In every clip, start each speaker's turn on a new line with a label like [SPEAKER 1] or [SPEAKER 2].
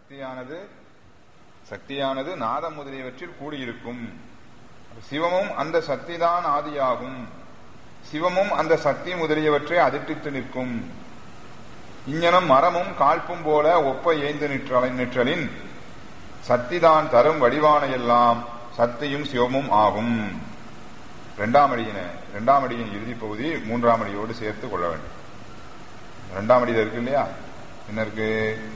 [SPEAKER 1] சக்தியானது சக்தியானது நாதம் முதலியவற்றில் கூடியிருக்கும் சிவமும் அந்த சக்திதான் ஆதியாகும் சிவமும் அந்த சக்தி முதலியவற்றை அதிர்டித்து நிற்கும் இங்ஙனம் மரமும் காழ்ப்பும் போல ஒப்ப ஏய்ந்து நிற்றலை நிற்றலின் சக்திதான் தரும் வடிவான எல்லாம் சக்தியும் சிவமும் ஆகும் இரண்டாம் அடியின இரண்டாம் அடியின் இறுதிப் பகுதி மூன்றாம் அடியோடு சேர்த்து கொள்ள வேண்டும் இரண்டாம் அடியில் இருக்கு இல்லையா என்ன இருக்கு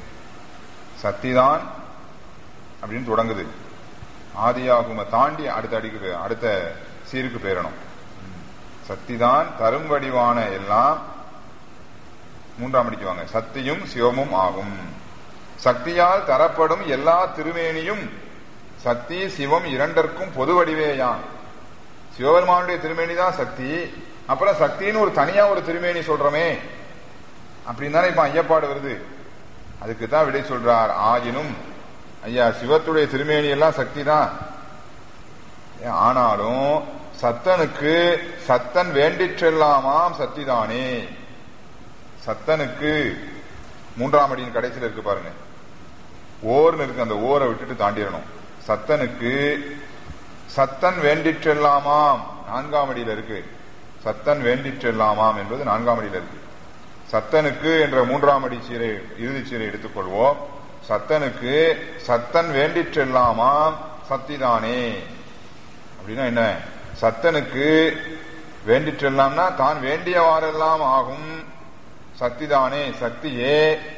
[SPEAKER 1] சக்திதான் அப்படின்னு தொடங்குது ஆதியாகும தாண்டி அடுத்த அடிக்கு பே- அடுத்த சீருக்கு பேரணும் சக்திதான் தரும் வடிவான எல்லாம் மூன்றாம் அடிக்கு வாங்க சக்தியும் சிவமும் ஆகும் சக்தியால் தரப்படும் எல்லா திருமேனியும் சக்தி சிவம் இரண்டற்கும் பொது வடிவேயான் சிவபெருமானுடைய திருமேனி தான் சக்தி அப்புறம் சக்தின்னு ஒரு தனியா ஒரு திருமேனி சொல்றோமே அப்படின்னு தானே இப்ப ஐயப்பாடு வருது அதுக்கு தான் விடை சொல்றார் ஆயினும் ஐயா சிவத்துடைய திருமேனி எல்லாம் சக்தி தான் ஆனாலும் சத்தனுக்கு சத்தன் வேண்டிச் செல்லாமாம் சக்திதானே சத்தனுக்கு மூன்றாம் அடியின் கடைசியில் இருக்கு பாருங்க ஓர்னு இருக்கு அந்த ஓரை விட்டுட்டு தாண்டிடணும் சத்தனுக்கு சத்தன் வேண்டிச் செல்லாமாம் நான்காம் அடியில் இருக்கு சத்தன் வேண்டிச் செல்லாமாம் என்பது நான்காம் அடியில் இருக்கு சத்தனுக்கு என்ற மூன்றாம் அடி சீரை இறுதி சீரை எடுத்துக்கொள்வோம் சத்தனுக்கு சத்தன் வேண்டிச் செல்லாமாம் சக்திதானே அப்படின்னா என்ன சத்தனுக்கு வேண்டிச் செல்லாம்னா தான் வேண்டியவாறெல்லாம் ஆகும் சக்திதானே சக்தியே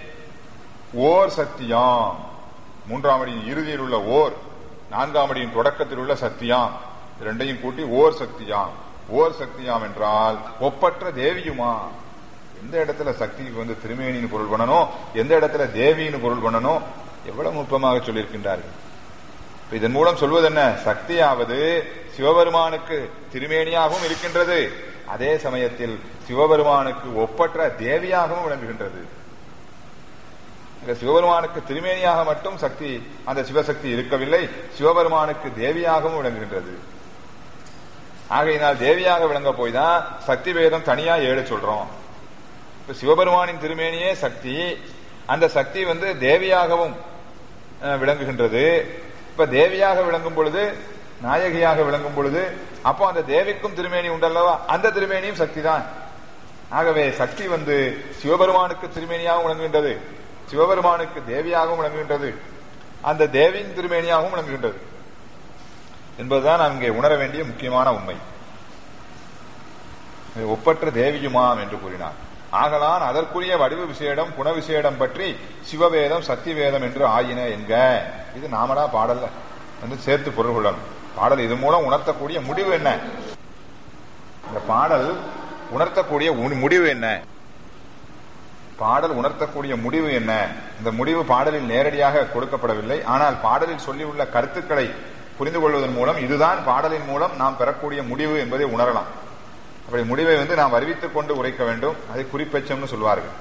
[SPEAKER 1] ஓர் சக்தியாம் மூன்றாம் அடியின் இறுதியில் உள்ள ஓர் நான்காம் அடியின் தொடக்கத்தில் உள்ள சக்தியாம் இது ரெண்டையும் கூட்டி ஓர் சக்தியாம் ஓர் சக்தியாம் என்றால் ஒப்பற்ற தேவியுமா எந்த இடத்துல சக்திக்கு வந்து திருமேனின்னு பொருள் பண்ணணும் எந்த இடத்துல தேவின்னு பொருள் பண்ணணும் எவ்வளவு நுட்பமாக சொல்லியிருக்கின்றார்கள் இப்ப இதன் மூலம் சொல்வது என்ன சக்தியாவது சிவபெருமானுக்கு திருமேனியாகவும் இருக்கின்றது அதே சமயத்தில் சிவபெருமானுக்கு ஒப்பற்ற தேவியாகவும் விளங்குகின்றது இந்த சிவபெருமானுக்கு திருமேனியாக மட்டும் சக்தி அந்த சிவசக்தி இருக்கவில்லை சிவபெருமானுக்கு தேவியாகவும் விளங்குகின்றது ஆகையினால் தேவியாக விளங்க போய் தான் சக்தி வேதம் தனியா ஏழு சொல்றோம் இப்ப சிவபெருமானின் திருமேனியே சக்தி அந்த சக்தி வந்து தேவியாகவும் அஹ், விளங்குகின்றது இப்ப தேவியாக விளங்கும் பொழுது நாயகியாக விளங்கும் பொழுது அப்போ அந்த தேவிக்கும் திருமேனி உண்டல்லவா அந்த திருமேனியும் சக்தி தான் ஆகவே சக்தி வந்து சிவபெருமானுக்கு திருமேனியாகவும் விளங்குகின்றது சிவபெருமானுக்கு தேவியாகவும் விளங்குகின்றது அந்த தேவியின் திருமேனியாகவும் விளங்குகின்றது என்பதுதான் நாம் இங்கே உணர வேண்டிய முக்கியமான உண்மை ஒப்பற்ற தேவியுமாம் என்று கூறினார் ஆகலான் அதற்குரிய வடிவு விசேடம் குண விசேடம் பற்றி சிவவேதம் சக்தி வேதம் என்று ஆயின என்க இது நாமடா பாடல்ல வந்து சேர்த்து பொருள் கொள்ளணும் பாடல் இது மூலம் உணர்த்தக்கூடிய முடிவு என்ன இந்த பாடல் உணர்த்தக்கூடிய உண்- முடிவு என்ன பாடல் உணர்த்தக்கூடிய முடிவு என்ன இந்த முடிவு பாடலில் நேரடியாக கொடுக்கப்படவில்லை ஆனால் பாடலில் சொல்லியுள்ள கருத்துக்களை புரிந்து கொள்வதன் மூலம் இதுதான் பாடலின் மூலம் நாம் பெறக்கூடிய முடிவு என்பதை உணரலாம் அப்படி முடிவை வந்து நாம் அறிவித்துக் கொண்டு உரைக்க வேண்டும் அதை குறிப்பெச்சம்னு சொல்வார்கள்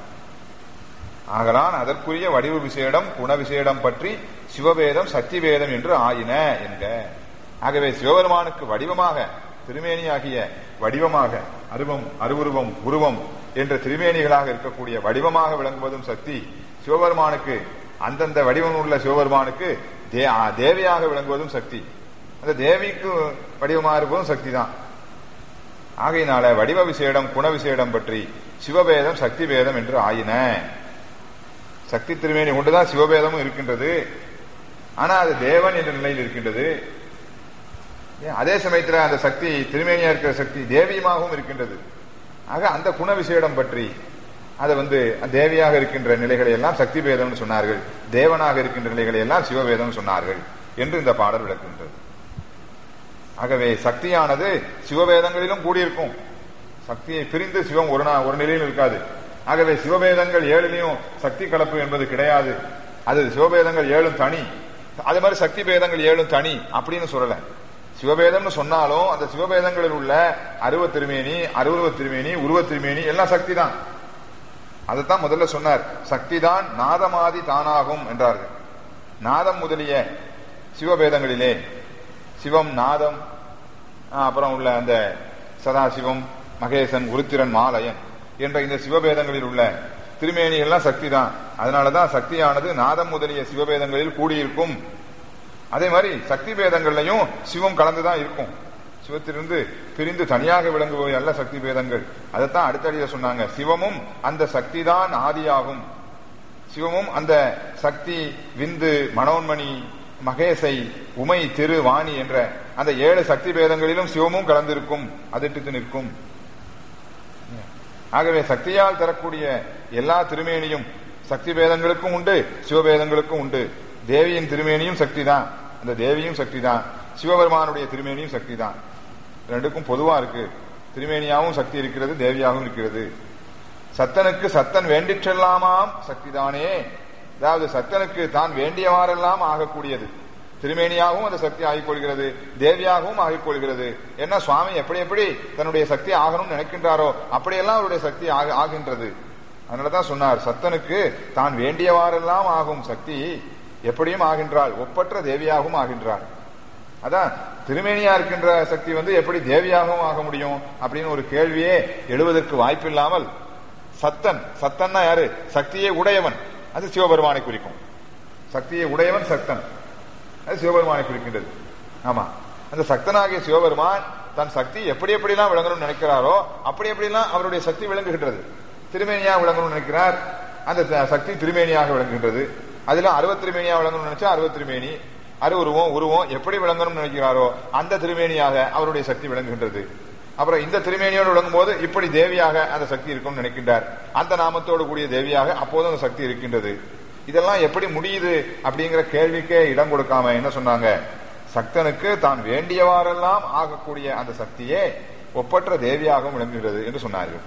[SPEAKER 1] ஆகலான் அதற்குரிய வடிவு விசேடம் குண விசேடம் பற்றி சிவவேதம் சக்தி வேதம் என்று ஆயின என்க ஆகவே சிவபெருமானுக்கு வடிவமாக திருமேனியாகிய வடிவமாக அருவம் அருவுருவம் உருவம் என்ற திருமேனிகளாக இருக்கக்கூடிய வடிவமாக விளங்குவதும் சக்தி சிவபெருமானுக்கு அந்தந்த வடிவம் உள்ள சிவபெருமானுக்கு தே- ஆ, தேவியாக விளங்குவதும் சக்தி அந்த தேவிக்கு வடிவமாக இருப்பதும் சக்தி தான் ஆகையினால வடிவ விசேடம் குண விசேடம் பற்றி சிவபேதம் சக்தி பேதம் என்று ஆயின சக்தி திருமேனி கொண்டுதான் சிவபேதமும் இருக்கின்றது ஆனா அது தேவன் என்ற நிலையில் இருக்கின்றது ஏன், அதே சமயத்தில் அந்த சக்தி திருமேனியா இருக்கிற சக்தி தேவியமாகவும் இருக்கின்றது ஆக அந்த குண விசேடம் பற்றி அதை வந்து தேவியாக இருக்கின்ற நிலைகளை எல்லாம் சக்தி பேதம்னு சொன்னார்கள் தேவனாக இருக்கின்ற நிலைகளை எல்லாம் சிவபேதம் சொன்னார்கள் என்று இந்த பாடல் விளக்குகின்றது ஆகவே சக்தியானது சிவவேதங்களிலும் கூடியிருக்கும் சக்தியை பிரிந்து சிவம் ஒரு நா- ஒரு நிலையில் இருக்காது ஆகவே சிவவேதங்கள் ஏழுலையும் சக்தி கலப்பு என்பது கிடையாது அது சிவவேதங்கள் ஏழும் தனி அது மாதிரி சக்தி பேதங்கள் ஏழும் தனி அப்படின்னு சொல்லல சிவவேதம்னு சொன்னாலும் அந்த சிவவேதங்களில் உள்ள அருவ திருமேனி அருவருவ திருமேனி உருவ திருமேனி எல்லாம் சக்தி தான் அதைத்தான் முதல்ல சொன்னார் சக்தி தான் நாதமாதி தானாகும் என்றார்கள் நாதம் முதலிய சிவவேதங்களிலே சிவம் நாதம் ஆ, அப்புறம் உள்ள அந்த சதாசிவம் மகேசன் உருத்திரன் மாலயன் என்ற இந்த சிவபேதங்களில் உள்ள திருமேனிகள்லாம் சக்தி தான் அதனாலதான் சக்தியானது நாதம் முதலிய சிவபேதங்களில் கூடியிருக்கும் அதே மாதிரி சக்தி பேதங்கள்லையும் சிவம் கலந்துதான் இருக்கும் சிவத்திலிருந்து பிரிந்து தனியாக விளங்குபவை அல்ல சக்தி பேதங்கள் அதைத்தான் அடுத்தடியில சொன்னாங்க சிவமும் அந்த சக்தி தான் ஆதியாகும் சிவமும் அந்த சக்தி விந்து மனோன்மணி மகேசை உமை திரு வாணி என்ற அந்த ஏழு சக்தி பேதங்களிலும் சிவமும் கலந்திருக்கும் அதிட்டு நிற்கும் ஆகவே சக்தியால் தரக்கூடிய எல்லா திருமேனியும் சக்தி பேதங்களுக்கும் உண்டு சிவபேதங்களுக்கும் உண்டு தேவியின் திருமேனியும் சக்தி தான் அந்த தேவியும் சக்தி தான் சிவபெருமானுடைய திருமேனியும் சக்தி தான் ரெண்டுக்கும் பொதுவா இருக்கு திருமேனியாவும் சக்தி இருக்கிறது தேவியாகவும் இருக்கிறது சத்தனுக்கு சத்தன் வேண்டிற்றெல்லாமாம் சக்திதானே அதாவது சத்தனுக்கு தான் வேண்டியவாறெல்லாம் ஆகக்கூடியது திருமேனியாகவும் அந்த சக்தி ஆகிக்கொள்கிறது தேவியாகவும் ஆகிக்கொள்கிறது என்ன சுவாமி எப்படி எப்படி தன்னுடைய சக்தி ஆகணும்னு நினைக்கின்றாரோ அப்படியெல்லாம் அவருடைய சக்தி ஆக- ஆகின்றது அதனாலதான் சொன்னார் சத்தனுக்கு தான் வேண்டியவாறெல்லாம் ஆகும் சக்தி எப்படியும் ஆகின்றாள் ஒப்பற்ற தேவியாகவும் ஆகின்றாள் அதான் திருமேனியா இருக்கின்ற சக்தி வந்து எப்படி தேவியாகவும் ஆக முடியும் அப்படின்னு ஒரு கேள்வியே எழுவதற்கு வாய்ப்பில்லாமல் சத்தன் சத்தன்னா யாரு சக்தியை உடையவன் அது சிவபெருமானை குறிக்கும் சக்தியை உடையவன் சக்தன் அது சிவபெருமானை குறிக்கின்றது ஆமா அந்த சக்தனாகிய சிவபெருமான் தன் சக்தி எப்படி எப்படிலாம் விளங்கணும்னு நினைக்கிறாரோ அப்படி எப்படிலாம் அவருடைய சக்தி விளங்குகின்றது திருமேனியா விளங்கணும்னு நினைக்கிறார் அந்த த- சக்தி திருமேனியாக விளங்குகின்றது அதுல அறுபத் திருமேனியா விளங்கணும்னு நினைச்சா அறுபத் திருமேனி அரு உருவம் உருவம் எப்படி விளங்கணும்னு நினைக்கிறாரோ அந்த திருமேனியாக அவருடைய சக்தி விளங்குகின்றது அப்புறம் இந்த திருமேனியோடு விளங்கும் போது இப்படி தேவியாக அந்த சக்தி இருக்கும்னு நினைக்கின்றார் அந்த நாமத்தோடு கூடிய தேவியாக அப்போதும் அந்த சக்தி இருக்கின்றது இதெல்லாம் எப்படி முடியுது அப்படிங்கிற கேள்விக்கே இடம் கொடுக்காம என்ன சொன்னாங்க சக்தனுக்கு தான் வேண்டியவாறெல்லாம் ஆகக்கூடிய அந்த சக்தியே ஒப்பற்ற தேவியாகவும் விளங்குகிறது என்று சொன்னார்கள்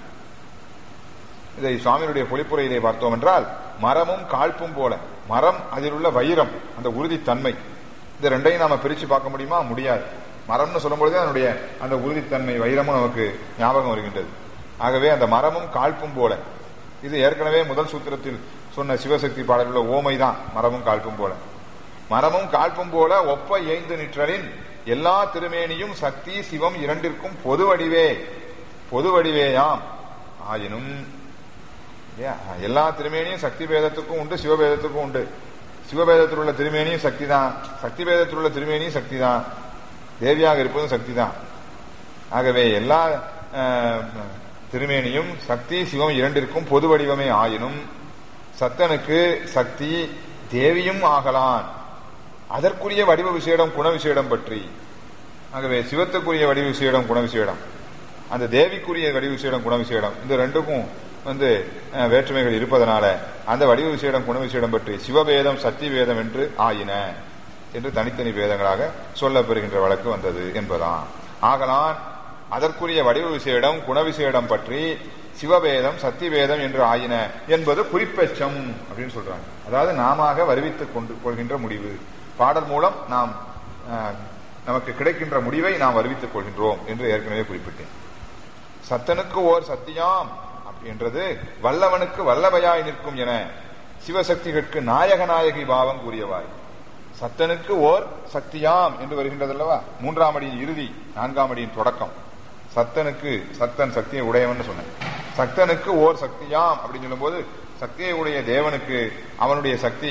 [SPEAKER 1] இதை சுவாமியுடைய பொழிப்புரையிலே பார்த்தோம் என்றால் மரமும் காழ்ப்பும் போல மரம் அதில் உள்ள வைரம் அந்த உறுதித்தன்மை இந்த ரெண்டையும் நாம பிரிச்சு பார்க்க முடியுமா முடியாது மரம்னு சொல்லும்பொழுதே அதனுடைய அந்த உறுதித்தன்மை வைரமும் நமக்கு ஞாபகம் வருகின்றது ஆகவே அந்த மரமும் காழ்ப்பும் போல இது ஏற்கனவே முதல் சூத்திரத்தில் சொன்ன சிவசக்தி பாடல் உள்ள ஓமை தான் மரமும் காழ்ப்பும் போல மரமும் காழ்ப்பும் போல ஒப்ப ஏய்ந்து நிற்றலின் எல்லா திருமேனியும் சக்தி சிவம் இரண்டிற்கும் பொது வடிவே பொது வடிவேயாம் ஆயினும் இல்லையா? எல்லா திருமேனியும் சக்தி பேதத்துக்கும் உண்டு சிவபேதத்துக்கும் உண்டு சிவபேதத்தில் உள்ள திருமேனியும் சக்தி தான் சக்தி பேதத்தில் உள்ள திருமேனியும் சக்தி தான் தேவியாக இருப்பதும் சக்தி தான் ஆகவே எல்லா அஹ், திருமேனியும் சக்தி சிவம் இரண்டிற்கும் பொது வடிவமே ஆயினும் சத்தனுக்கு சக்தி தேவியும் ஆகலான் அதற்குரிய வடிவ விசேடம் குண விசேடம் பற்றி ஆகவே சிவத்துக்குரிய வடிவ விசேடம் குண விசேடம் அந்த தேவிக்குரிய வடிவ விசேடம் குண விசேடம் இந்த ரெண்டுக்கும் வந்து அஹ், வேற்றுமைகள் இருப்பதனால அந்த வடிவ விசேடம் குண விசேடம் பற்றி சிவபேதம் சக்தி வேதம் என்று ஆயின என்று தனித்தனி வேதங்களாக சொல்லப்பெறுகின்ற வழக்கு வந்தது என்பதாம் ஆகலான் அதற்குரிய வடிவ விசேடம் குண விசேடம் பற்றி சிவபேதம் சக்தி வேதம் என்று ஆயின என்பது குறிப்பெச்சம் அப்படின்னு சொல்றாங்க அதாவது நாம வருவித்துக் கொண்டு கொள்கின்ற முடிவு பாடல் மூலம் நாம் அஹ், நமக்கு கிடைக்கின்ற முடிவை நாம் வருவித்துக் கொள்கின்றோம் என்று ஏற்கனவே குறிப்பிட்டேன் சத்தனுக்கு ஓர் சத்தியாம் என்றது வல்லவனுக்கு வல்லவையாய் நிற்கும் என சிவசக்திகளுக்கு நாயக நாயகி பாவம் கூறியவாய் சத்தனுக்கு ஓர் சக்தியாம் என்று வருகின்றதல்லவா மூன்றாம் அடியின் இறுதி நான்காம் அடியின் தொடக்கம் சத்தனுக்கு சத்தன் சக்தியை உடையவன் சொன்னேன் சக்தனுக்கு ஓர் சக்தியாம் அப்படின்னு சொல்லும்போது சக்தியை உடைய தேவனுக்கு அவனுடைய சக்தி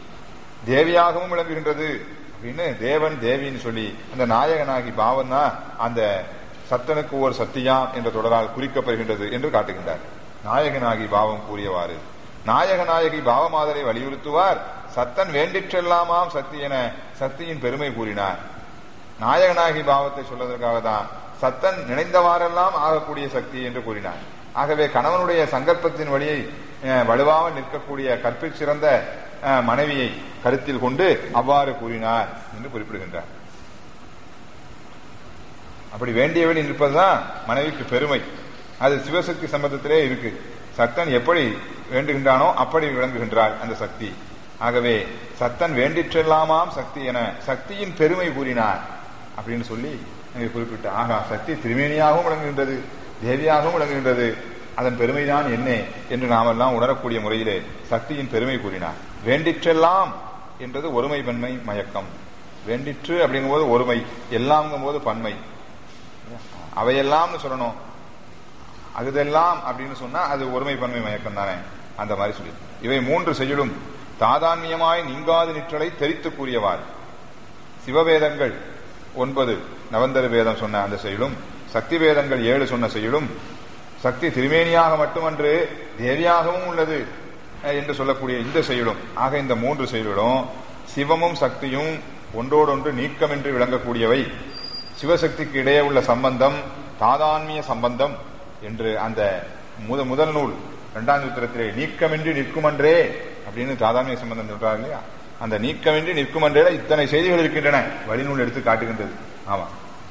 [SPEAKER 1] தேவியாகவும் விளங்குகின்றது அப்படின்னு தேவன் தேவின்னு சொல்லி அந்த நாயகனாகி பாவம் தான் அந்த சத்தனுக்கு ஒரு சத்தியாம் என்ற தொடரால் குறிக்கப்படுகின்றது என்று காட்டுகின்றார் நாயகனாகி பாவம் கூறியவாறு நாயகநாயகி பாவமாதரை வலியுறுத்துவார் சத்தன் வேண்டிற்றெல்லாமாம் சக்தி என சக்தியின் பெருமை கூறினார் நாயகநாயகி பாவத்தை சொல்வதற்காக தான் சத்தன் நினைந்தவாறெல்லாம் ஆகக்கூடிய சக்தி என்று கூறினார் ஆகவே கணவனுடைய சங்கல்பத்தின் வழியை அஹ், வலுவாக நிற்கக்கூடிய கற்பிற் சிறந்த அஹ், மனைவியை கருத்தில் கொண்டு அவ்வாறு கூறினார் என்று குறிப்பிடுகின்றார் அப்படி வேண்டியவழி நிற்பதுதான் மனைவிக்கு பெருமை அது சிவசக்தி சம்பந்தத்திலே இருக்கு சத்தன் எப்படி வேண்டுகின்றானோ அப்படி விளங்குகின்றாள் அந்த சக்தி ஆகவே சத்தன் வேண்டிற்றெல்லாமாம் சக்தி என சக்தியின் பெருமை கூறினார் அப்படின்னு சொல்லி அங்கே குறிப்பிட்ட ஆகா சக்தி திருமேனியாகவும் விளங்குகின்றது தேவியாகவும் விளங்குகின்றது அதன் பெருமைதான் என்ன என்று நாமெல்லாம் உணரக்கூடிய முறையிலே சக்தியின் பெருமை கூறினார் வேண்டிற்றெல்லாம் என்றது ஒருமை பன்மை மயக்கம் வேண்டிற்று அப்படிங்கும்போது ஒருமை எல்லாம்ங்கும் போது பன்மை அவையெல்லாம்னு சொல்லணும் அகுதெல்லாம் அப்படின்னு சொன்னா அது ஒருமை பன்மை மயக்கம் தானே அந்த மாதிரி சொல்லி இவை மூன்று செய்யுளும் தாதான்மியமாய் நீங்காது நிற்றலை தெரித்து கூறியவாறு சிவவேதங்கள் ஒன்பது நவந்தர வேதம் சொன்ன அந்த செயலும் சக்தி வேதங்கள் ஏழு சொன்ன செயலும் சக்தி திருமேனியாக மட்டுமன்று தேவியாகவும் உள்ளது அஹ், என்று சொல்லக்கூடிய இந்த செயலும் ஆக இந்த மூன்று செயல்களும் சிவமும் சக்தியும் ஒன்றோடொன்று நீக்கமின்றி விளங்கக்கூடியவை சிவசக்திக்கு இடையே உள்ள சம்பந்தம் தாதான்மிய சம்பந்தம் என்று அந்த முத முதல் நூல் இரண்டாம் சூத்திரத்திலே நீக்கமின்றி நிற்குமன்றே அப்படின்னு தாதான்மிய சம்பந்தம் சொல்றாங்க இல்லையா அந்த நீக்கமின்றி நிற்குமன்றே இத்தனை செய்திகள் இருக்கின்றன வழிநூல் எடுத்து காட்டுகின்றது ஆமா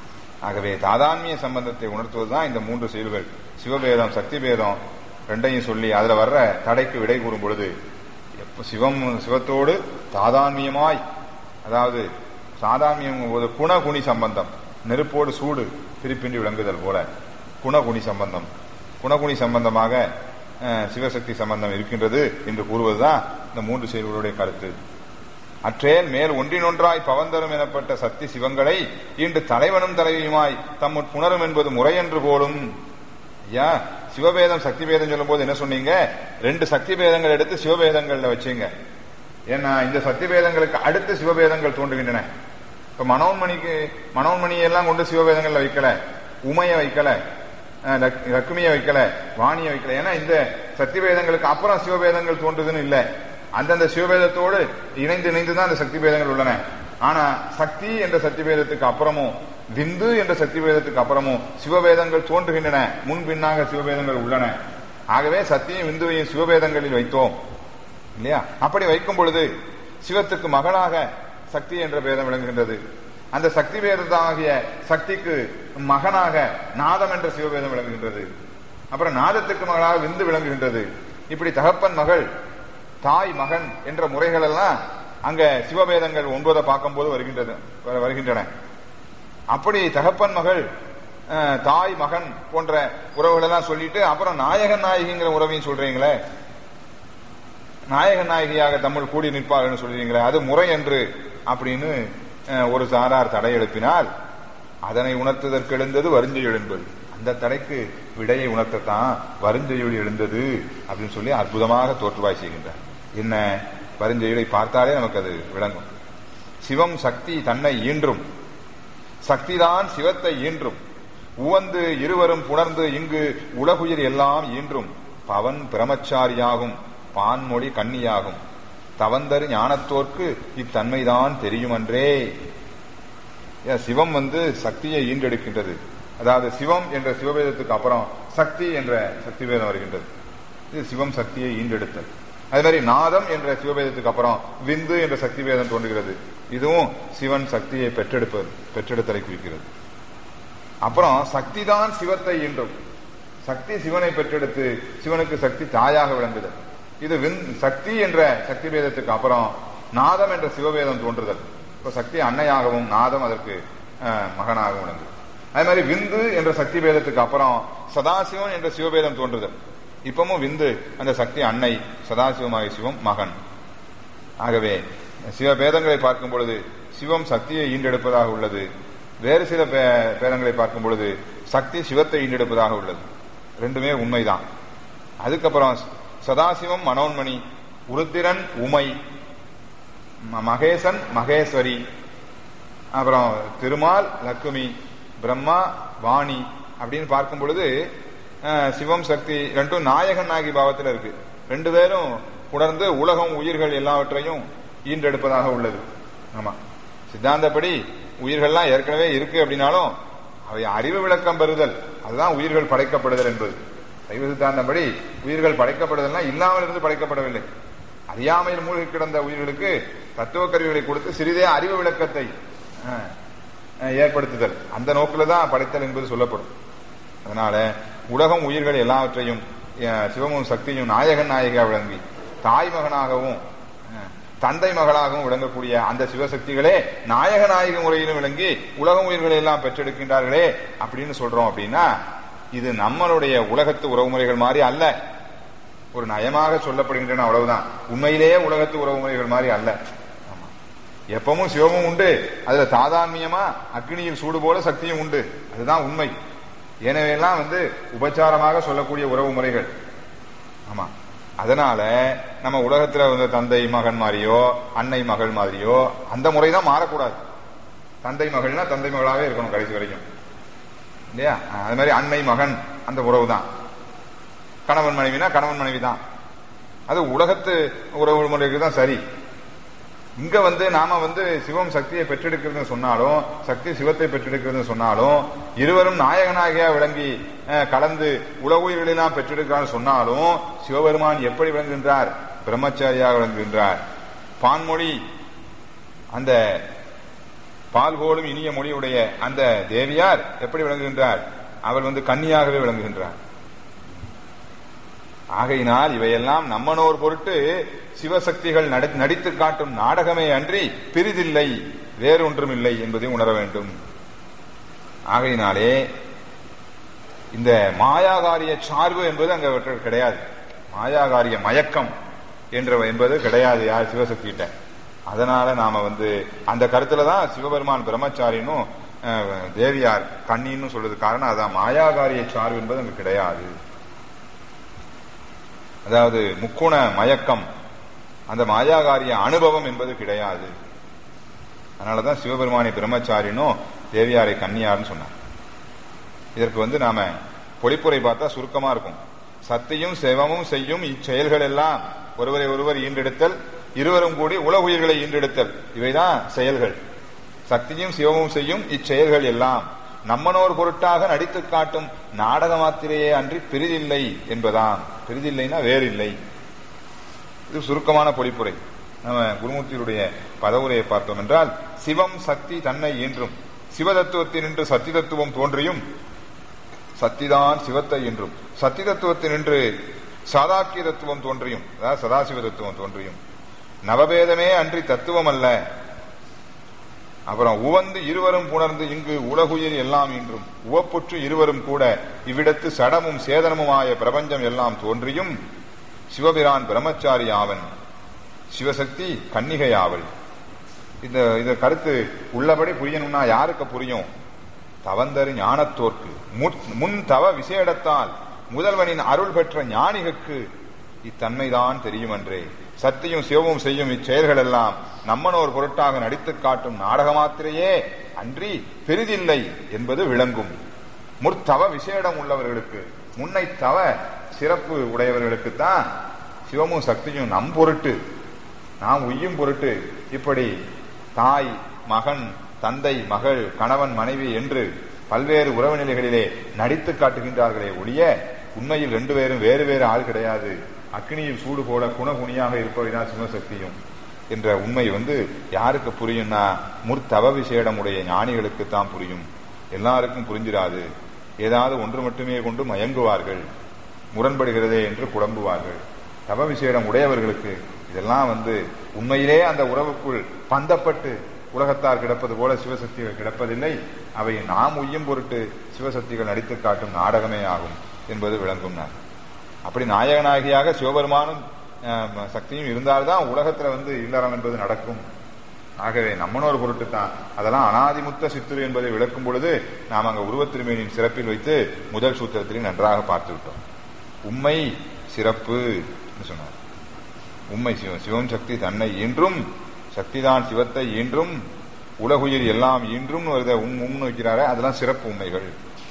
[SPEAKER 1] ஆகவே தாதான்மிய சம்பந்தத்தை உணர்த்துவதுதான் இந்த மூன்று செயல்கள் சிவபேதம் சக்தி பேதம் ரெண்டையும் சொல்லி அதுல வர்ற தடைக்கு விடை கூறும் பொழுது எப்ப சிவம் சிவத்தோடு தாதான்மியமாய் அதாவது சாதான்மியம் ஒரு குணகுணி சம்பந்தம் நெருப்போடு சூடு பிரிப்பின்றி விளங்குதல் போல குணகுணி சம்பந்தம் குணகுணி சம்பந்தமாக அஹ், சிவசக்தி சம்பந்தம் இருக்கின்றது என்று கூறுவதுதான் இந்த மூன்று செயல்களுடைய கருத்து அற்றேல் மேல் ஒன்றினொன்றாய் பவந்தரும் எனப்பட்ட சக்தி சிவங்களை இன்று தலைவனும் தலைவியுமாய் தம்முட் புணரும் என்பது முறையென்று போலும் ஐயா சிவபேதம் சக்தி பேதம் சொல்லும் போது என்ன சொன்னீங்க ரெண்டு சக்தி பேதங்கள் எடுத்து சிவபேதங்கள்ல வச்சீங்க ஏன்னா இந்த சக்தி பேதங்களுக்கு அடுத்து சிவபேதங்கள் தோன்றுகின்றன இப்ப மனோன்மணிக்கு மனோன்மணியை எல்லாம் கொண்டு சிவபேதங்கள்ல வைக்கல உமைய வைக்கல அஹ், லக்- லக்ஷ்மியை வைக்கல வாணியை வைக்கல ஏன்னா இந்த சக்தி பேதங்களுக்கு அப்புறம் சிவபேதங்கள் தோன்றுதுன்னு இல்ல அந்தந்த சிவபேதத்தோடு இணைந்து இணைந்து தான் அந்த சக்தி பேதங்கள் உள்ளன ஆனா சக்தி என்ற சக்தி பேதத்துக்கு அப்புறமும் விந்து என்ற சக்தி பேதத்துக்கு அப்புறமும் சிவபேதங்கள் தோன்றுகின்றன முன் பின்னாக சிவபேதங்கள் உள்ளன ஆகவே சக்தியும் விந்துவையும் சிவபேதங்களில் வைத்தோம் இல்லையா அப்படி வைக்கும் பொழுது சிவத்துக்கு மகளாக சக்தி என்ற பேதம் விளங்குகின்றது அந்த சக்தி பேதமாகிய சக்திக்கு மகனாக நாதம் என்ற சிவபேதம் விளங்குகின்றது அப்புறம் நாதத்துக்கு மகளாக விந்து விளங்குகின்றது இப்படி தகப்பன் மகள் தாய் மகன் என்ற முறைகள் எல்லாம் அங்க சிவபேதங்கள் ஒன்பதை பார்க்கும்போது வருகின்றது வ- வருகின்றன அப்படி தகப்பன் மகள் அஹ், தாய் மகன் போன்ற உறவுகள் எல்லாம் சொல்லிட்டு அப்புறம் நாயகன் நாயகிங்கிற உறவையும் சொல்றீங்களே நாயகன் நாயகியாக தமிழ் கூடி நிற்பார்கள்னு சொல்றீங்களே அது முறை என்று அப்படின்னு அஹ், ஒரு சாரார் தடை எழுப்பினால் அதனை உணர்த்துவதற்கு எழுந்தது வருஞ்செயல் என்பது அந்த தடைக்கு விடையை உணர்த்தத்தான் வருஞ்செயல் எழுந்தது அப்படின்னு சொல்லி அற்புதமாக தோற்றுவாய் செய்கின்றார் என்ன வருஞ்செயலை பார்த்தாலே நமக்கு அது விளங்கும் சிவம் சக்தி தன்னை ஈன்றும் சக்திதான் சிவத்தை ஈன்றும் உவந்து இருவரும் புணர்ந்து இங்கு உலகுயிர் எல்லாம் ஈன்றும் பவன் பிரமச்சாரியாகும் பான்மொழி கன்னியாகும் தவந்தரு ஞானத்தோர்க்கு இத்தன்மைதான் தெரியுமன்றே ஏன் சிவம் வந்து சக்தியை ஈன்றெடுக்கின்றது அதாவது சிவம் என்ற சிவபேதத்துக்கு அப்புறம் சக்தி என்ற சக்தி பேதம் வருகின்றது இது சிவம் சக்தியை ஈன்றெடுத்தல் அதே மாதிரி நாதம் என்ற சிவபேதத்துக்கு அப்புறம் விந்து என்ற சக்தி பேதம் தோன்றுகிறது இதுவும் சிவன் சக்தியை பெற்றெடுப்பது பெற்றெடுத்தலை குறிக்கிறது அப்புறம் சக்தி தான் சிவத்தை ஈன்றும் சக்தி சிவனை பெற்றெடுத்து சிவனுக்கு சக்தி தாயாக விளங்குதல் இது விந் சக்தி என்ற சக்தி பேதத்துக்கு அப்புறம் நாதம் என்ற சிவபேதம் தோன்றுதல் இப்ப சக்தி அன்னையாகவும் நாதம் அதற்கு அஹ், மகனாகவும் விளங்குது அதே மாதிரி விந்து என்ற சக்தி பேதத்துக்கு அப்புறம் சதாசிவம் என்ற சிவபேதம் தோன்றுதல் இப்பவும் விந்து அந்த சக்தி அன்னை சதாசிவமாகிய சிவம் மகன் ஆகவே சிவபேதங்களை பார்க்கும் பொழுது சிவம் சக்தியை ஈண்டெடுப்பதாக உள்ளது வேறு சில பே- பேதங்களை பார்க்கும் பொழுது சக்தி சிவத்தை ஈண்டெடுப்பதாக உள்ளது ரெண்டுமே உண்மைதான் அதுக்கப்புறம் சதாசிவம் மனோன்மணி உருத்திரன் உமை ம- மகேசன் மகேஸ்வரி அப்புறம் திருமால் லக்குமி பிரம்மா வாணி அப்படின்னு பார்க்கும் பொழுது அஹ், சிவம் சக்தி ரெண்டும் நாயகன் நாயகி பாவத்தில் இருக்கு ரெண்டு பேரும் உணர்ந்து உலகம் உயிர்கள் எல்லாவற்றையும் ஈன்றெடுப்பதாக உள்ளது ஆமா சித்தாந்தப்படி உயிர்கள்லாம் ஏற்கனவே இருக்கு அப்படின்னாலும் அவை அறிவு விளக்கம் பெறுதல் அதுதான் உயிர்கள் படைக்கப்படுதல் என்பது சைவ சித்தாந்தப்படி உயிர்கள் படைக்கப்படுதல்னா இல்லாமல் இருந்து படைக்கப்படவில்லை அறியாமையில் மூழ்கி கிடந்த உயிர்களுக்கு தத்துவ கருவிகளை கொடுத்து சிறிதே அறிவு விளக்கத்தை அஹ், அஹ், ஏற்படுத்துதல் அந்த நோக்கில் தான் படைத்தல் என்பது சொல்லப்படும் அதனால உலகம் உயிர்கள் எல்லாவற்றையும் அஹ், சிவமும் சக்தியும் நாயகன் நாயகியாக விளங்கி தாய் மகனாகவும் அஹ், தந்தை மகளாகவும் விளங்கக்கூடிய அந்த சிவசக்திகளே நாயக நாயக முறையிலும் விளங்கி உலகம் உயிர்களை எல்லாம் பெற்றெடுக்கின்றார்களே அப்படின்னு சொல்றோம் அப்படின்னா இது நம்மளுடைய உலகத்து உறவுமுறைகள் மாதிரி அல்ல ஒரு நயமாக சொல்லப்படுகின்றன அவ்வளவுதான் உண்மையிலேயே உலகத்து உறவுமுறைகள் மாதிரி அல்ல ஆமா. எப்பவும் சிவமும் உண்டு அதுல தாதான்மியமா அக்னியில் சூடு போல சக்தியும் உண்டு அதுதான் உண்மை எனவே எல்லாம் வந்து உபச்சாரமாக சொல்லக்கூடிய உறவு முறைகள் ஆமா அதனால நம்ம உலகத்துல வந்து தந்தை மகன் மாதிரியோ அன்னை மகள் மாதிரியோ அந்த முறைதான் மாறக்கூடாது தந்தை மகள்னா தந்தை மகளாவே இருக்கணும் கடைசி வரைக்கும் இல்லையா அது மாதிரி அன்னை மகன் அந்த உறவு தான் கணவன் மனைவினா கணவன் மனைவி தான் அது உலகத்து உறவு முறைக்கு தான் சரி இங்க வந்து நாம வந்து சிவம் சக்தியை பெற்றெடுக்கிறதுன்னு சொன்னாலும் சக்தி சிவத்தை பெற்றெடுக்கிறதுன்னு சொன்னாலும் இருவரும் நாயகனாகியா விளங்கி அஹ், கலந்து உலகுயிர்களெல்லாம் பெற்றெடுக்கிறான்னு சொன்னாலும் சிவபெருமான் எப்படி விளங்குகின்றார் பிரம்மச்சாரியாக விளங்குகின்றார் பான்மொழி அந்த பால் போலும் இனிய மொழியுடைய அந்த தேவியார் எப்படி விளங்குகின்றார் அவர் வந்து கன்னியாகவே விளங்குகின்றார் ஆகையினால் இவையெல்லாம் நம்மனோர் பொருட்டு சிவசக்திகள் நடி- நடித்து காட்டும் நாடகமே அன்றி பிரிதில்லை வேறொன்றுமில்லை என்பதை உணர வேண்டும் ஆகையினாலே இந்த மாயாகாரிய சார்பு என்பது அங்க அவற்றில் கிடையாது மாயாகாரிய மயக்கம் என்ற என்பது கிடையாது யார் சிவசக்திகிட்ட அதனால நாம வந்து அந்த கருத்துல தான் சிவபெருமான் பிரம்மச்சாரினும் அஹ், தேவியார் கண்ணின்னு சொல்றது காரணம் அதான் மாயாகாரிய சார்பு என்பது அங்க கிடையாது அதாவது முக்குண மயக்கம் அந்த மாயாகாரிய அனுபவம் என்பது கிடையாது அதனாலதான் சிவபெருமானி பிரம்மச்சாரினும் தேவியாரை கன்னியார்னு சொன்னார் இதற்கு வந்து நாம பொழிப்புரை பார்த்தா சுருக்கமா இருக்கும் சத்தியும் சிவமும் செய்யும் இச்செயல்கள் எல்லாம் ஒருவரை ஒருவர் ஈன்றெடுத்தல் இருவரும் கூடி உலகுயிர்களை ஈன்றெடுத்தல் இவைதான் செயல்கள் சக்தியும் சிவமும் செய்யும் இச்செயல்கள் எல்லாம் நம்மனோர் பொருட்டாக நடித்து காட்டும் நாடக மாத்திரையே அன்றி பெரிதில்லை என்பதாம் பெரிதில்லைன்னா வேறில்லை இது சுருக்கமான பொழிப்புரை நம்ம குருமூர்த்தியுடைய பதவுரையை பார்த்தோம் என்றால் சிவம் சக்தி தன்னை ஈன்றும் சிவதத்துவத்தினின்று சக்தி தத்துவம் தோன்றியும் சக்திதான் சிவத்தை என்றும் சக்தி தத்துவத்தினின்று சாதாக்கிய தத்துவம் தோன்றியும் அதாவது சதாசிவ தத்துவம் தோன்றியும் நவபேதமே அன்றி தத்துவம் அல்ல அப்புறம் உவந்து இருவரும் புணர்ந்து இங்கு உலகுயிர் எல்லாம் இன்றும் உவப்புற்று இருவரும் கூட இவ்விடத்து சடமும் சேதனமுமாய பிரபஞ்சம் எல்லாம் தோன்றியும் சிவபிரான் பிரம்மச்சாரி ஆவன் சிவசக்தி கன்னிகை ஆவல் இந்த இந்த கருத்து உள்ளபடி புரியணும்னா யாருக்கு புரியும் தவந்தரு ஞானத்தோர்க்கு முற்- முன் தவ விசேடத்தால் முதல்வனின் அருள் பெற்ற ஞானிகளுக்கு இத்தன்மைதான் தெரியுமன்றே சத்தியும் சிவமும் செய்யும் இச்செயல்கள் எல்லாம் நம்மனோர் பொருட்டாக நடித்துக் காட்டும் நாடக மாத்திரையே அன்றி பெரிதில்லை என்பது விளங்கும் முற்தவ விசேடம் உள்ளவர்களுக்கு முன்னை தவ சிறப்பு உடையவர்களுக்குத்தான் சிவமும் சக்தியும் நம் பொருட்டு நாம் உய்யும் பொருட்டு இப்படி தாய் மகன் தந்தை மகள் கணவன் மனைவி என்று பல்வேறு உறவு நிலைகளிலே நடித்து காட்டுகின்றார்களே ஒழிய உண்மையில் ரெண்டு பேரும் வேறு வேறு ஆள் கிடையாது அக்னியில் சூடு போல குணகுணியாக இருப்பவைதான் சிவசக்தியும் என்ற உண்மை வந்து யாருக்கு புரியும்னா முற்தவ விசேடமுடைய ஞானிகளுக்கு தான் புரியும் எல்லாருக்கும் புரிஞ்சிராது ஏதாவது ஒன்று மட்டுமே கொண்டு மயங்குவார்கள் முரண்படுகிறதே என்று குழம்புவார்கள் தவ விசேடம் உடையவர்களுக்கு இதெல்லாம் வந்து உண்மையிலே அந்த உறவுக்குள் பந்தப்பட்டு உலகத்தார் கிடப்பது போல சிவசக்திகள் கிடப்பதில்லை அவை நாம் உய்யும் பொருட்டு சிவசக்திகள் நடித்து காட்டும் நாடகமே ஆகும் என்பது விளங்கும் நான் அப்படி நாயகநாயகியாக சிவபெருமானும் அஹ், சக்தியும் இருந்தால்தான் உலகத்துல வந்து இல்லறம் என்பது நடக்கும் ஆகவே நம்மனோர் பொருட்டு தான் அதெல்லாம் அனாதிமுத்த சித்துரு என்பதை விளக்கும் பொழுது நாம் அங்க உருவத்திருமேனின் சிறப்பில் வைத்து முதல் சூத்திரத்திலே நன்றாக பார்த்து விட்டோம் உண்மை சிறப்பு என்று சொன்னார் உண்மை சிவம் சிவம் சக்தி தன்னை ஈன்றும் சக்திதான் சிவத்தை ஈன்றும் உலகுயிர் எல்லாம் ஈன்றும் வருத உம் உம்னு வைக்கிறாரே அதெல்லாம் சிறப்பு உண்மைகள்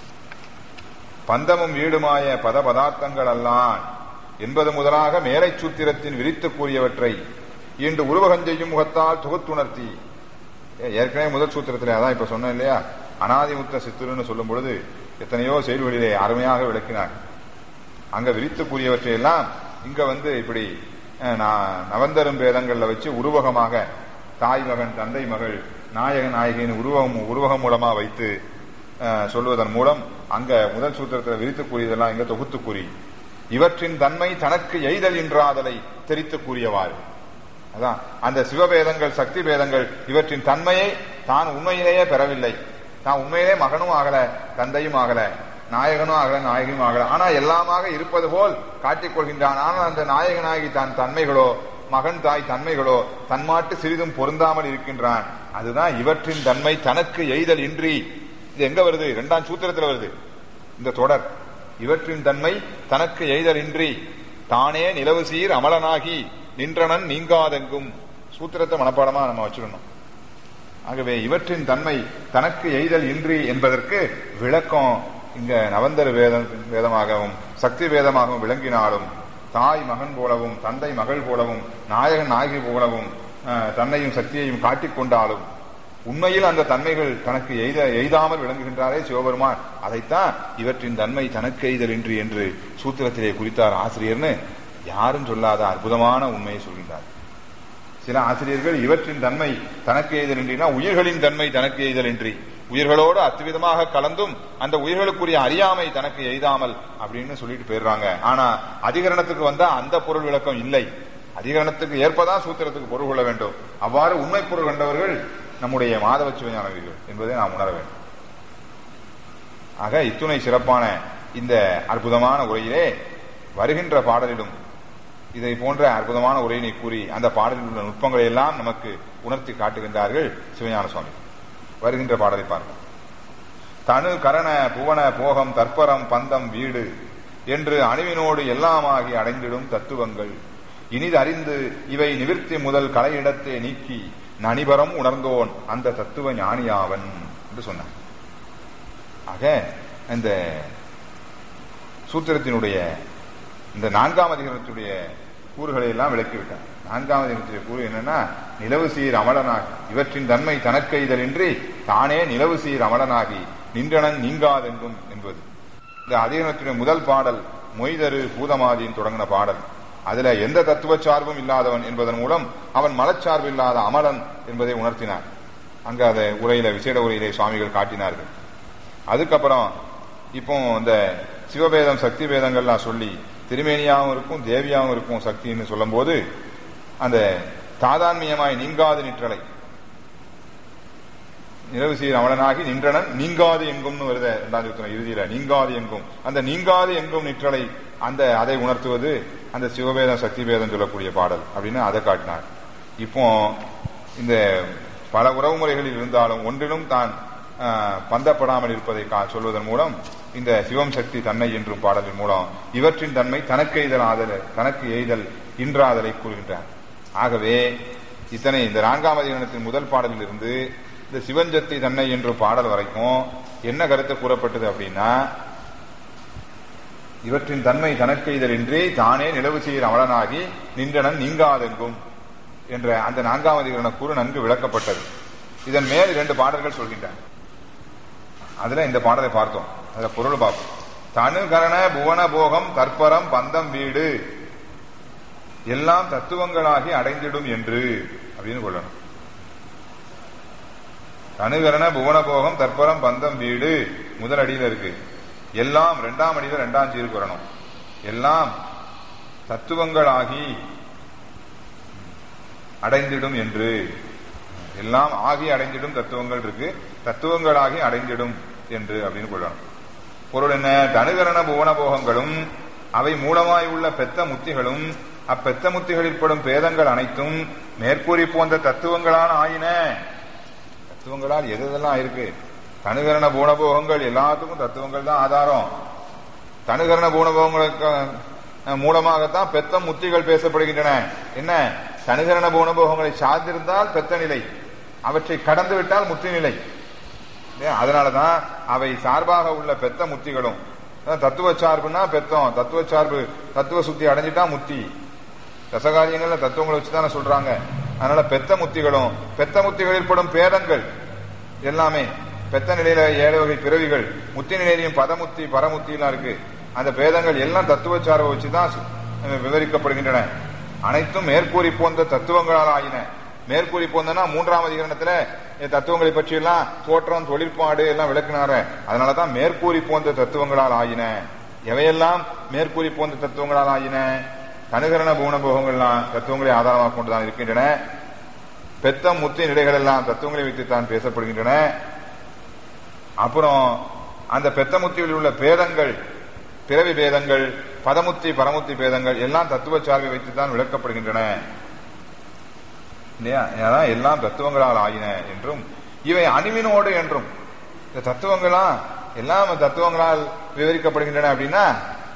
[SPEAKER 1] பந்தமும் வீடுமாய பத பதார்த்தங்கள் அல்லான் என்பது முதலாக மேலை சூத்திரத்தின் விரித்து கூறியவற்றை இன்று உருவகஞ்செய்யும் முகத்தால் தொகுத்துணர்த்தி ஏ- ஏற்கனவே முதல் சூத்திரத்திலே அதான் இப்ப சொன்னேன் இல்லையா அனாதிமுத்த சித்துருன்னு சொல்லும் பொழுது எத்தனையோ செயல்களிலே அருமையாக விளக்கினார் அங்க விரித்து கூறியவற்றை எல்லாம் இங்க வந்து இப்படி அஹ், நா- நவந்தரும் பேதங்கள்ல வச்சு உருவகமாக தாய் மகன் தந்தை மகள் நாயக நாயகியின் உருவகம் உருவகம் மூலமா வைத்து அஹ், சொல்வதன் மூலம் அங்க முதல் சூத்திரத்தில் விரித்து கூறியதெல்லாம் இங்க தொகுத்து கூறி இவற்றின் தன்மை தனக்கு எய்தல் என்றாதலை தெரித்து கூறியவாறு அதான் அந்த சிவபேதங்கள் சக்தி பேதங்கள் இவற்றின் தன்மையை தான் உண்மையிலேயே பெறவில்லை தான் உண்மையிலே மகனும் ஆகல தந்தையும் ஆகல நாயகனும் ஆகல நாயகியும் ஆகல ஆனா எல்லாமாக இருப்பது போல் காட்டிக் கொள்கின்றான் ஆனால் அந்த நாயக நாயகி தான் தன்மைகளோ மகன் தாய் தன்மைகளோ தன்மாட்டு சிறிதும் பொருந்தாமல் இருக்கின்றான் அதுதான் இவற்றின் தன்மை தனக்கு எய்தல் இன்றி இது எங்க வருது இரண்டாம் சூத்திரத்தில் வருது இந்த தொடர் இவற்றின் தன்மை தனக்கு எய்தல் இன்றி தானே நிலவு சீர் அமலனாகி நின்றனன் நீங்காதெங்கும் சூத்திரத்தை மனப்பாடமா நம்ம வச்சிடணும் ஆகவே இவற்றின் தன்மை தனக்கு எய்தல் இன்றி என்பதற்கு விளக்கம் இங்க நவந்தர வேதம் வேதமாகவும் சக்தி வேதமாகவும் விளங்கினாலும் தாய் மகன் போலவும் தந்தை மகள் போலவும் நாயகன் நாயகி போலவும் அஹ், தன்னையும் சக்தியையும் காட்டிக் கொண்டாலும் உண்மையில் அந்த தன்மைகள் தனக்கு எய்த எய்தாமல் விளங்குகின்றாரே சிவபெருமான் அதைத்தான் இவற்றின் தன்மை தனக்கு எய்தல் இன்றி என்று சூத்திரத்திலே குறித்தார் ஆசிரியர்னு யாரும் சொல்லாத அற்புதமான உண்மையை சொல்கின்றார் சில ஆசிரியர்கள் இவற்றின் தன்மை தனக்கு எய்தல் இன்றினா உயிர்களின் தன்மை தனக்கு எய்தல் இன்றி உயிர்களோடு அத்துவிதமாக கலந்தும் அந்த உயிர்களுக்குரிய அறியாமை தனக்கு எய்தாமல் அப்படின்னு சொல்லிட்டு போயிடுறாங்க ஆனா அதிகரணத்துக்கு வந்தா அந்த பொருள் விளக்கம் இல்லை அதிகரணத்துக்கு ஏற்பதான் சூத்திரத்துக்கு பொருள் கொள்ள வேண்டும் அவ்வாறு உண்மை பொருள் கண்டவர்கள் நம்முடைய மாதவ சிவஞானவர்கள் என்பதை நாம் உணர வேண்டும் ஆக இத்துணை சிறப்பான இந்த அற்புதமான உரையிலே வருகின்ற பாடலிலும் இதை போன்ற அற்புதமான உரையினை கூறி அந்த பாடலில் உள்ள நுட்பங்களை எல்லாம் நமக்கு உணர்த்தி காட்டுகின்றார்கள் சிவஞான சுவாமி வருகின்ற பாடலை பார்ப்போம் தனு கரண புவன போகம் தற்பரம் பந்தம் வீடு என்று அணுவினோடு எல்லாமாகி அடைந்திடும் தத்துவங்கள் இனிது அறிந்து இவை நிவிர்த்தி முதல் கலையிடத்தே நீக்கி நனிபரம் உணர்ந்தோன் அந்த தத்துவ ஞானியாவன் என்று சொன்னார் ஆக இந்த சூத்திரத்தினுடைய இந்த நான்காம் அதிகாரத்துடைய கூறுகளை எல்லாம் விளக்கிவிட்டார் நான்காம் அதிகாரத்துடைய கூறு என்னன்னா நிலவு சீர் அமலனாகி இவற்றின் தன்மை தனக்கெய்தலின்றி தானே நிலவு சீர் அமலனாகி நின்றனன் நீங்காதென்றும் என்பது இந்த அதிகாரத்துடைய முதல் பாடல் மொய்தரு பூதமாதியின் தொடங்கின பாடல் அதுல எந்த தத்துவ சார்பும் இல்லாதவன் என்பதன் மூலம் அவன் மலச்சார்பு இல்லாத அமலன் என்பதை உணர்த்தினார் அங்க அதை உரையில விசேட உரையிலே சுவாமிகள் காட்டினார்கள் அதுக்கப்புறம் இப்போ இந்த சிவபேதம் சக்தி பேதங்கள்லாம் சொல்லி திருமேனியாவும் இருக்கும் தேவியாவும் இருக்கும் சக்தின்னு சொல்லும்போது அந்த தாதான்மியமாய் நீங்காது நிற்றலை நிலவு சீர் அவளனாகி நின்றனன் நீங்காது எங்கும்னு வருத இரண்டாம் யுத்தம் இறுதியில நீங்காது எங்கும் அந்த நீங்காது எங்கும் நிற்றலை அந்த அதை உணர்த்துவது அந்த சிவபேதம் சக்தி பேதம் சொல்லக்கூடிய பாடல் அப்படின்னு அதை காட்டினார் இப்போ இந்த பல உறவுமுறைகளில் இருந்தாலும் ஒன்றிலும் தான் ஆஹ், பந்தப்படாமல் இருப்பதை கா- சொல்வதன் மூலம் இந்த சிவம் சக்தி தன்னை என்றும் பாடலின் மூலம் இவற்றின் தன்மை தனக்கு எய்தல் ஆதல் தனக்கு எய்தல் இன்றாதலை கூறுகின்றார் ஆகவே இத்தனை இந்த நான்காம் அதிகாரத்தின் முதல் பாடலில் இருந்து இந்த சிவஞ்சக்தி தன்னை என்று பாடல் வரைக்கும் என்ன கருத்து கூறப்பட்டது அப்படின்னா இவற்றின் தன்மை தனக்கெய்தலின்றி தானே நிலவு செய்கிற அமலனாகி நின்றனன் நீங்காதெங்கும் என்ற அந்த நான்காம் அதிகரண கூறு நன்கு விளக்கப்பட்டது இதன் மேல் இரண்டு பாடல்கள் சொல்கின்றன அதுல இந்த பாடலை பார்த்தோம் அதுல பொருள் பார்ப்போம் தனு கரண புவன போகம் தற்பரம் பந்தம் வீடு எல்லாம் தத்துவங்களாகி அடைந்திடும் என்று அப்படின்னு கொள்ளணும் தனுகரண புவன போகம் தற்பரம் பந்தம் வீடு முதல் அடியில இருக்கு எல்லாம் இரண்டாம் அடியில இரண்டாம் சீருக்கு வரணும் எல்லாம் தத்துவங்களாகி அடைந்திடும் என்று எல்லாம் ஆகி அடைந்திடும் தத்துவங்கள் இருக்கு தத்துவங்களாகி அடைந்திடும் என்று அப்படின்னு கொள்ளணும் பொருள் என்ன தனுகரண புவன போகங்களும் அவை மூலமாய் உள்ள பெத்த முத்திகளும் அப்பெத்த முத்திகளில் படும் பேதங்கள் அனைத்தும் மேற்கூறி போன்ற தத்துவங்களான ஆயின தத்துவங்களால் எது எதெல்லாம் இருக்கு தனுகரண பூணபோகங்கள் எல்லாத்துக்கும் தத்துவங்கள் தான் ஆதாரம் தனுகரண பூணபோகங்களுக்கு அஹ், மூலமாகத்தான் பெத்த முத்திகள் பேசப்படுகின்றன என்ன தனுகரண பூணபோகங்களை சார்ந்திருந்தால் பெத்த நிலை அவற்றை கடந்து விட்டால் முத்தி நிலை இல்லையா? அதனாலதான் அவை சார்பாக உள்ள பெத்த முத்திகளும் அதான் தத்துவ சார்புனா பெத்தம் தத்துவ சார்பு தத்துவ சுத்தி அடைஞ்சிட்டா முத்தி ரசகாரியங்கள்ல தத்துவங்களை வச்சுதானே சொல்றாங்க அதனால பெத்த முத்திகளும் பெத்த முத்திகளில் படும் பேதங்கள் எல்லாமே பெத்த நிலையில ஏழு வகை பிறவிகள் முத்தி நிலையிலையும் பதமுத்தி பரமுத்தி எல்லாம் இருக்கு அந்த பேதங்கள் எல்லாம் தத்துவ சார்பை வச்சுதான் சு- அஹ் விவரிக்கப்படுகின்றன அனைத்தும் மேற்கூறி போன்ற தத்துவங்களால் ஆயின மேற்கூறி போந்தனா மூன்றாம் அதிகரணத்துல இந்த தத்துவங்களை பற்றி எல்லாம் தோற்றம் தொழிற்பாடு எல்லாம் விளக்குனாரு அதனாலதான் மேற்கூறி போன்ற தத்துவங்களால் ஆயின எவையெல்லாம் மேற்கூறி போன்ற தத்துவங்களால் ஆயின கனுகரண பூணபோகங்கள்லாம் தத்துவங்களை ஆதாரமாக கொண்டுதான் இருக்கின்றன பெத்தம் முத்தி நிலைகள் எல்லாம் தத்துவங்களை வைத்துத்தான் பேசப்படுகின்றன அப்புறம் அந்த பெத்தமுத்தியில் உள்ள பேதங்கள் பிறவி பேதங்கள் பதமுத்தி பரமுத்தி பேதங்கள் எல்லாம் தத்துவ சார்பை வைத்துத்தான் விளக்கப்படுகின்றன இல்லையா அதான் எல்லாம் தத்துவங்களால் ஆயின என்றும் இவை அணுவினோடு என்றும் இந்த தத்துவங்களா எல்லாம் தத்துவங்களால் விவரிக்கப்படுகின்றன அப்படின்னா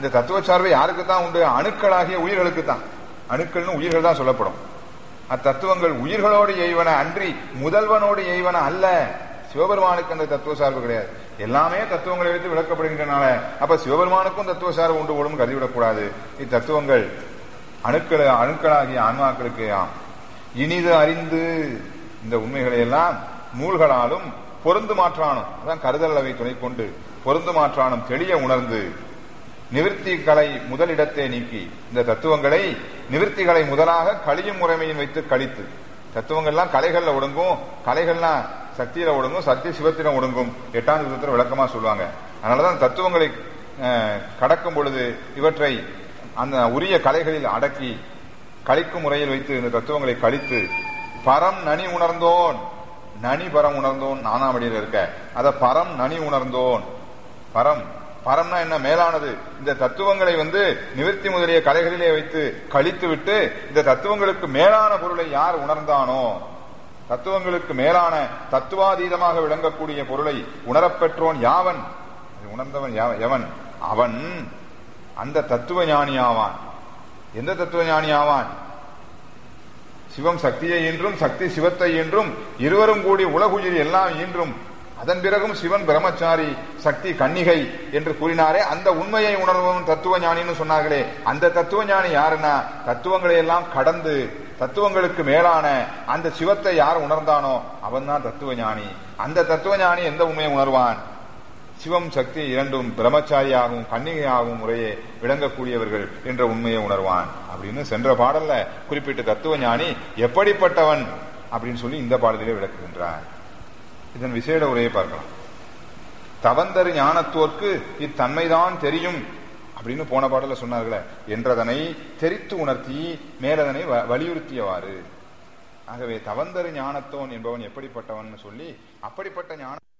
[SPEAKER 1] இந்த தத்துவ சார்பு யாருக்கு தான் உண்டு அணுக்களாகிய உயிர்களுக்கு தான் அணுக்கள்னு உயிர்கள் தான் சொல்லப்படும் அத்தத்துவங்கள் உயிர்களோடு எய்வன அன்றி முதல்வனோடு எய்வன அல்ல சிவபெருமானுக்கு அந்த தத்துவ சார்பு கிடையாது எல்லாமே தத்துவங்களை வைத்து விளக்கப்படுகின்றனால அப்ப சிவபெருமானுக்கும் தத்துவ சார்பு உண்டு போலும் கருதிவிடக்கூடாது இத்தத்துவங்கள் அணுக்கள் அணுக்களாகிய ஆன்மாக்களுக்கு ஆம் இனிது அறிந்து இந்த உண்மைகளை எல்லாம் நூல்களாலும் பொருந்து மாற்றானும் அதான் கருதல் அளவை துணை கொண்டு பொருந்து மாற்றானும் தெளிய உணர்ந்து நிவிற்த்தி கலை முதலிடத்தை நீக்கி இந்த தத்துவங்களை நிவிற்த்திகளை முதலாக கழியும் முறைமையின் வைத்து கழித்து தத்துவங்கள்லாம் கலைகள்ல ஒடுங்கும் கலைகள்லாம் சக்தியில ஒடுங்கும் சக்தி சிவத்தில ஒடுங்கும் எட்டாம் யுத்தத்தில் விளக்கமா சொல்லுவாங்க அதனாலதான் தத்துவங்களை அஹ், கடக்கும் பொழுது இவற்றை அந்த உரிய கலைகளில் அடக்கி கழிக்கும் முறையில் வைத்து இந்த தத்துவங்களை கழித்து பரம் நனி உணர்ந்தோன் நனி பரம் உணர்ந்தோன் நானாம் அடியில் இருக்க அத பரம் நனி உணர்ந்தோன் பரம் பரம்னா என்ன மேலானது இந்த தத்துவங்களை வந்து நிவர்த்தி முதலிய கலைகளிலே வைத்து கழித்து விட்டு இந்த தத்துவங்களுக்கு மேலான பொருளை யார் உணர்ந்தானோ தத்துவங்களுக்கு மேலான தத்துவாதீதமாக விளங்கக்கூடிய பொருளை உணரப்பெற்றோன் யாவன் அதை உணர்ந்தவன் யா- எவன் அவன் அந்த தத்துவ ஞானி ஆவான் எந்த தத்துவ ஞானி ஆவான் சிவம் சக்தியை என்றும் சக்தி சிவத்தை என்றும் இருவரும் கூடி உலகுயிர் எல்லாம் ஈன்றும் அதன் பிறகும் சிவன் பிரம்மச்சாரி சக்தி கன்னிகை என்று கூறினாரே அந்த உண்மையை உணர்வன் தத்துவ ஞானின்னு சொன்னார்களே அந்த தத்துவ ஞானி யாருன்னா தத்துவங்களை எல்லாம் கடந்து தத்துவங்களுக்கு மேலான அந்த சிவத்தை யார் உணர்ந்தானோ அவன் தான் தத்துவ ஞானி அந்த தத்துவ ஞானி எந்த உண்மையை உணர்வான் சிவம் சக்தி இரண்டும் பிரம்மச்சாரியாகவும் கன்னிகையாகவும் முறையே விளங்கக்கூடியவர்கள் என்ற உண்மையை உணர்வான் அப்படின்னு சென்ற பாடல்ல குறிப்பிட்ட தத்துவ ஞானி எப்படிப்பட்டவன் அப்படின்னு சொல்லி இந்த பாடலிலே விளக்குகின்றார் இதன் விசேட உரையை பார்க்கலாம் தவந்தரு ஞானத்தோர்க்கு இத்தன்மைதான் தெரியும் அப்படின்னு போன பாடல சொன்னார்களே என்றதனை தெரித்து உணர்த்தி மேலதனை வ- வலியுறுத்தியவாறு ஆகவே தவந்தரு ஞானத்தோன் என்பவன் எப்படிப்பட்டவன் சொல்லி அப்படிப்பட்ட ஞான